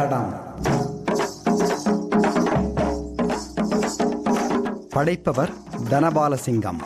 தடம் படைப்பவர் தனபாலசிங்கம்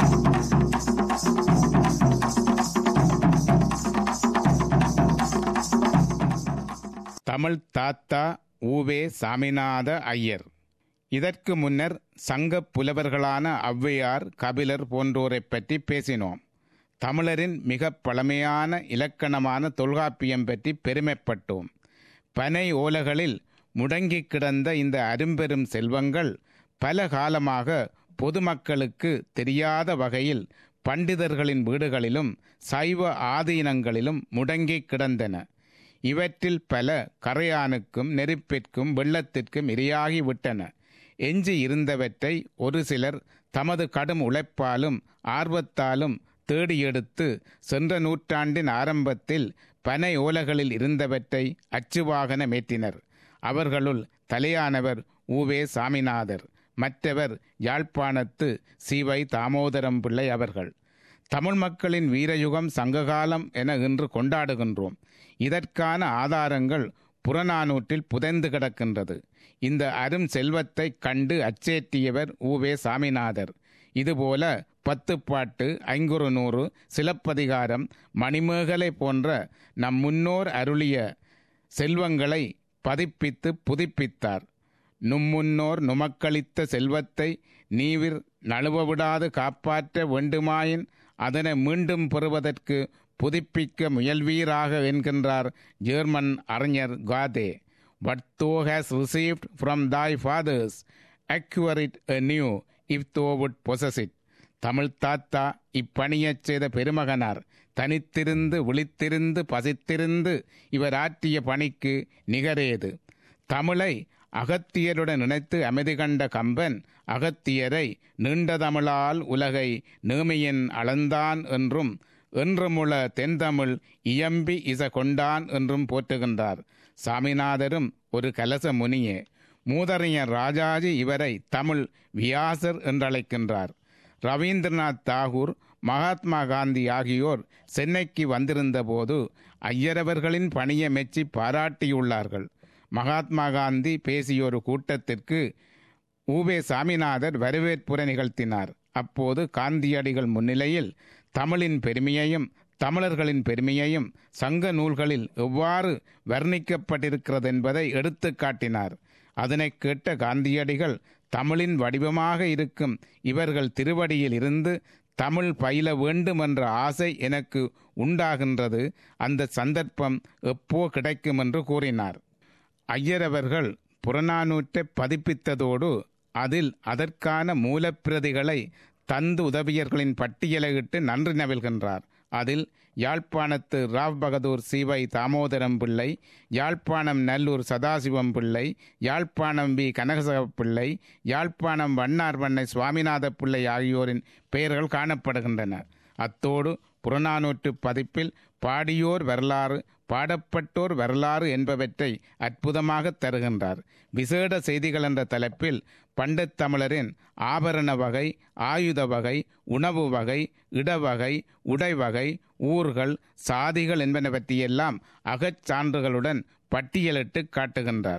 தமிழ் தாத்தா ஊவே சாமிநாத ஐயர் இதற்கு முன்னர் சங்கப் புலவர்களான ஔவையார் கபிலர் போன்றோரைப் பற்றி பேசினோம் தமிழரின் மிக பழமையான இலக்கணமான தொல்காப்பியம் பற்றி பெருமைப்பட்டோம் பனை ஓலைகளில் முடங்கி கிடந்த இந்த அரும்பெரும் செல்வங்கள் பல காலமாக பொதுமக்களுக்கு தெரியாத வகையில் பண்டிதர்களின் வீடுகளிலும் சைவ ஆதீனங்களிலும் முடங்கி கிடந்தன இவற்றில் பல கரையானுக்கும் நெருப்பிற்கும் வெள்ளத்திற்கும் இரையாகி விட்டன எஞ்சி இருந்தவற்றை ஒரு சிலர் தமது கடும் உழைப்பாலும் ஆர்வத்தாலும் தேடி எடுத்து சென்ற நூற்றாண்டின் ஆரம்பத்தில் பனை ஓலைகளில் இருந்தவற்றை அச்சுவாகனமேற்றினர் அவர்களுள் தலையானவர் ஊவே சாமிநாதர் மற்றவர் யாழ்ப்பாணத்து சிவை தாமோதரம் பிள்ளை அவர்கள் தமிழ் மக்களின் வீரயுகம் சங்ககாலம் என இன்று கொண்டாடுகின்றோம் இதற்கான ஆதாரங்கள் புறநானூற்றில் புதைந்து கிடக்கின்றது இந்த அரும் செல்வத்தை கண்டு அச்சேற்றியவர் ஊவே சாமிநாதர் இதுபோல பத்துப்பாட்டு ஐங்குறு நூறு சிலப்பதிகாரம் மணிமேகலை போன்ற நம் முன்னோர் அருளிய செல்வங்களை பதிப்பித்து புதுப்பித்தார் நும்முன்னோர் நுமக்களித்த செல்வத்தை நீவிர் நழுவ விடாது காப்பாற்ற வேண்டுமாயின் அதனை மீண்டும் பெறுவதற்கு புதுப்பிக்க முயல்வீராக என்கின்றார் ஜெர்மன் அறிஞர் காதே what thou hast received from thy fathers, acquire it anew if thou would possess it. Tamil தாத்தா இப்பணியைச் செய்த பெருமகனார் தனித்திருந்து விழித்திருந்து பசித்திருந்து இவர் ஆற்றிய பணிக்கு நிகரேது தமிழை அகத்தியருடன் இணைத்து அமைதி கண்ட கம்பன் அகத்தியரை நீண்ட தமிழால் உலகை நேமியின் அளந்தான் என்றும் என்றுமுள தென்தமிழ் இயம்பி இச கொண்டான் என்றும் போற்றுகின்றார் சாமிநாதரும் ஒரு கலச முனியே மூதறிஞர் ராஜாஜி இவரை தமிழ் வியாசர் என்றழைக்கின்றார் ரவீந்திரநாத் தாகூர் மகாத்மா காந்தி ஆகியோர் சென்னைக்கு வந்திருந்தபோது ஐயரவர்களின் பணியை மெச்சி பாராட்டியுள்ளார்கள் மகாத்மா காந்தி பேசிய ஒரு கூட்டத்திற்கு ஊவே சாமிநாதர் வரவேற்புரை நிகழ்த்தினார் அப்போது காந்தியடிகள் முன்னிலையில் தமிழின் பெருமையையும் தமிழர்களின் பெருமையையும் சங்க நூல்களில் எவ்வாறு வர்ணிக்கப்பட்டிருக்கிறது என்பதை எடுத்து காட்டினார் அதனை கேட்ட காந்தியடிகள் தமிழின் வடிவமாக இருக்கும் இவர்கள் திருவடியில் இருந்து தமிழ் பயில வேண்டும் என்ற ஆசை எனக்கு உண்டாகின்றது அந்த சந்தர்ப்பம் எப்போ கிடைக்கும் என்று கூறினார் ஐயரவர்கள் புறநானூற்றை பதிப்பித்ததோடு அதில் அதற்கான மூலப்பிரதிகளை தந்து உதவியர்களின் பட்டியலையிட்டு நன்றி நவில்கின்றார் அதில் யாழ்ப்பாணத்து ராவ் பகதூர் சிவை தாமோதரம் பிள்ளை யாழ்ப்பாணம் நல்லூர் சதாசிவம் பிள்ளை யாழ்ப்பாணம் வி கனகசக பிள்ளை யாழ்ப்பாணம் வண்ணார் வண்ணை சுவாமிநாத பிள்ளை ஆகியோரின் பெயர்கள் காணப்படுகின்றன அத்தோடு புறநானூற்று பதிப்பில் பாடியோர் வரலாறு பாடப்பட்டோர் வரலாறு என்பவற்றை அற்புதமாக தருகின்றார் விசேட செய்திகள் என்ற தலைப்பில் பண்டத் தமிழரின் ஆபரண வகை ஆயுத வகை உணவு வகை இடவகை உடைவகை ஊர்கள் சாதிகள் என்பனவற்றையெல்லாம் அகச்சான்றுகளுடன் பட்டியலிட்டு காட்டுகின்றார்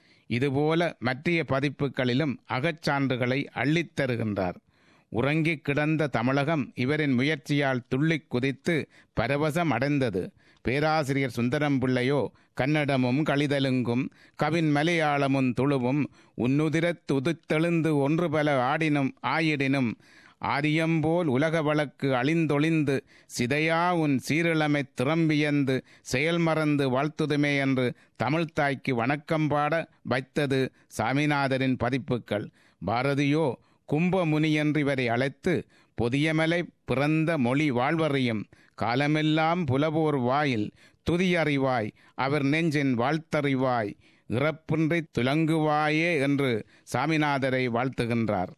இதுபோல மற்றைய பதிப்புகளிலும் அகச்சான்றுகளை அள்ளித் தருகின்றார் உறங்கி கிடந்த தமிழகம் இவரின் முயற்சியால் துள்ளிக் குதித்து பரவசம் அடைந்தது பேராசிரியர் சுந்தரம் பிள்ளையோ கன்னடமும் கழிதலுங்கும் கவின் மலையாளமும் துளுவும் உன்னுதிரத் துதுத்தெழுந்து ஒன்று பல ஆடினும் ஆயிடினும் ஆரியம்போல் உலக வழக்கு அழிந்தொழிந்து சிதையா உன் சீரிழமை திறம்பியந்து செயல்மறந்து வாழ்த்துதுமே என்று தமிழ்த்தாய்க்கு வணக்கம் பாட வைத்தது சாமிநாதரின் பதிப்புகள் பாரதியோ கும்பமுனி என்று இவரை அழைத்து பொதியமலை பிறந்த மொழி வாழ்வறியும் காலமெல்லாம் புலவோர் வாயில் துதியறிவாய் அவர் நெஞ்சின் வாழ்த்தறிவாய் இறப்பின்றி துலங்குவாயே என்று சாமிநாதரை வாழ்த்துகின்றார்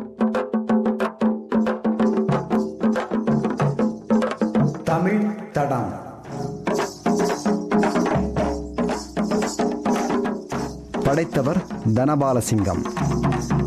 தமிழ் தடம் படைத்தவர் தனபாலசிங்கம்